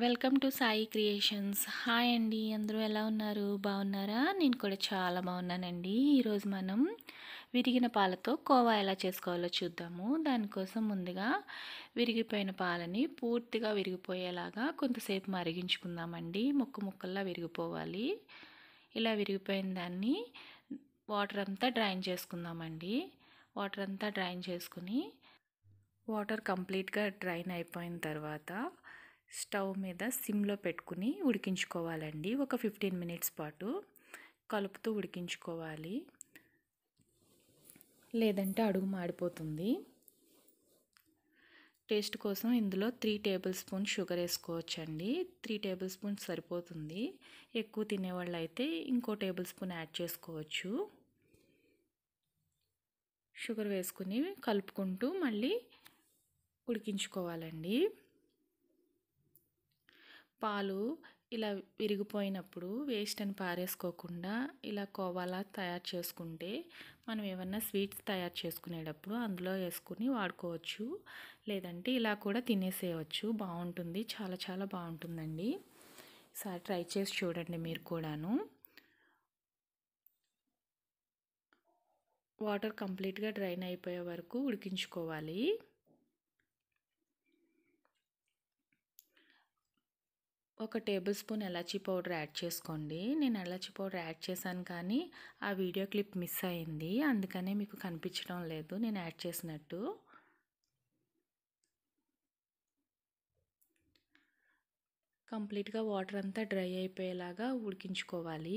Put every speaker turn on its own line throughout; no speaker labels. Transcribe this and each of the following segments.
welcome to Sai creations hi అండి అందరూ ఎలా ఉన్నారు బాగున్నారా నేను కూడా చాలా బాగున్నానండి ఈరోజు మనం విరిగిన పాలతో కోవా ఎలా చేసుకోవాలో చూద్దాము దానికోసం ముందుగా విరిగిపోయిన పాలని పూర్తిగా విరిగిపోయేలాగా కొంతసేపు మరిగించుకుందామండి ముక్క ముక్కల్లా విరిగిపోవాలి ఇలా విరిగిపోయిన దాన్ని వాటర్ అంతా డ్రైన్ చేసుకుందామండి వాటర్ అంతా డ్రైన్ చేసుకుని వాటర్ కంప్లీట్గా డ్రైన్ అయిపోయిన తర్వాత స్టవ్ మీద సిమ్లో పెట్టుకుని ఉడికించుకోవాలండి ఒక ఫిఫ్టీన్ మినిట్స్ పాటు కలుపుతూ ఉడికించుకోవాలి లేదంటే అడుగు మాడిపోతుంది టేస్ట్ కోసం ఇందులో త్రీ టేబుల్ స్పూన్ షుగర్ వేసుకోవచ్చండి త్రీ టేబుల్ స్పూన్ సరిపోతుంది ఎక్కువ తినేవాళ్ళు అయితే ఇంకో టేబుల్ స్పూన్ యాడ్ చేసుకోవచ్చు షుగర్ వేసుకుని కలుపుకుంటూ మళ్ళీ ఉడికించుకోవాలండి పాలు ఇలా విరిగిపోయినప్పుడు వేస్ట్ అని పారేసుకోకుండా ఇలా కోవాలా తయారు చేసుకుంటే మనం ఏమన్నా స్వీట్స్ తయారు చేసుకునేటప్పుడు అందులో వేసుకుని వాడుకోవచ్చు లేదంటే ఇలా కూడా తినేసేయవచ్చు బాగుంటుంది చాలా చాలా బాగుంటుందండి ఈసారి ట్రై చేసి చూడండి మీరు కూడాను వాటర్ కంప్లీట్గా డ్రైన్ అయిపోయే వరకు ఉడికించుకోవాలి ఒక tablespoon elaichi powder add చేసుకోండి నేను ఎలాచీ పౌడర్ యాడ్ చేశాను కానీ ఆ వీడియో క్లిప్ మిస్ అయింది అందుకనే మీకు కనిపించడం లేదు నేను యాడ్ చేసినట్టు కంప్లీట్గా వాటర్ అంతా డ్రై అయిపోయేలాగా ఉడికించుకోవాలి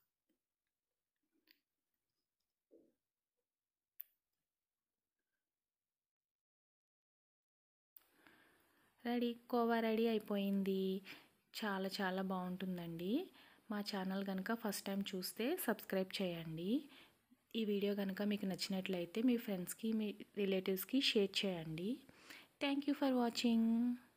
రెడీ కోవా రెడీ అయిపోయింది చాలా చాలా బాగుంటుందండి మా ఛానల్ కనుక ఫస్ట్ టైం చూస్తే సబ్స్క్రైబ్ చేయండి ఈ వీడియో కనుక మీకు నచ్చినట్లయితే మీ ఫ్రెండ్స్కి మీ రిలేటివ్స్కి షేర్ చేయండి థ్యాంక్ యూ ఫర్ వాచింగ్